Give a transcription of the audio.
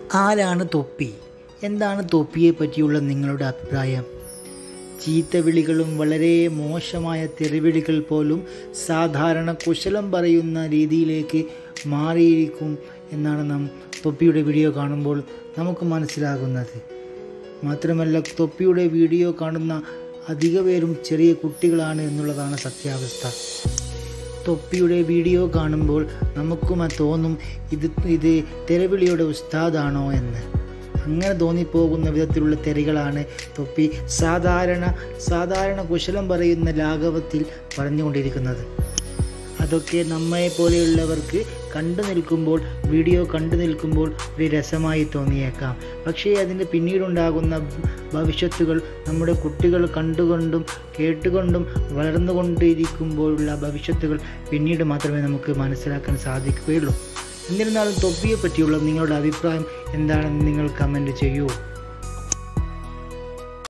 ആരാണ് തൊപ്പി എന്താണ് തൊപ്പിയെ പറ്റിയുള്ള നിങ്ങളുടെ അഭിപ്രായം ചീത്തവിളികളും വളരെ മോശമായ തെറിവിളികൾ പോലും സാധാരണ കുശലം പറയുന്ന രീതിയിലേക്ക് മാറിയിരിക്കും എന്നാണ് നാം തൊപ്പിയുടെ വീഡിയോ കാണുമ്പോൾ നമുക്ക് മനസ്സിലാകുന്നത് മാത്രമല്ല തൊപ്പിയുടെ വീഡിയോ കാണുന്ന അധിക പേരും ചെറിയ കുട്ടികളാണ് എന്നുള്ളതാണ് സത്യാവസ്ഥ തൊപ്പിയുടെ വീഡിയോ കാണുമ്പോൾ നമുക്കും തോന്നും ഇത് ഇത് തെരവിളിയുടെ ഉസ്താദാണോ എന്ന് അങ്ങനെ തോന്നിപ്പോകുന്ന വിധത്തിലുള്ള തെറികളാണ് തൊപ്പി സാധാരണ സാധാരണ കുശലം പറയുന്ന ലാഘവത്തിൽ പറഞ്ഞുകൊണ്ടിരിക്കുന്നത് അതൊക്കെ നമ്മെ പോലെയുള്ളവർക്ക് കണ്ടു നിൽക്കുമ്പോൾ വീഡിയോ കണ്ടു നിൽക്കുമ്പോൾ ഒരു രസമായി തോന്നിയേക്കാം പക്ഷേ അതിൻ്റെ പിന്നീടുണ്ടാകുന്ന ഭവിഷ്യത്തുകൾ നമ്മുടെ കുട്ടികൾ കണ്ടുകൊണ്ടും കേട്ടുകൊണ്ടും വളർന്നുകൊണ്ടിരിക്കുമ്പോഴുള്ള ഭവിഷ്യത്തുകൾ പിന്നീട് മാത്രമേ നമുക്ക് മനസ്സിലാക്കാൻ സാധിക്കുകയുള്ളൂ എന്നിരുന്നാലും തൊപ്പിയെ പറ്റിയുള്ള നിങ്ങളുടെ അഭിപ്രായം എന്താണെന്ന് നിങ്ങൾ കമൻറ്റ് ചെയ്യൂ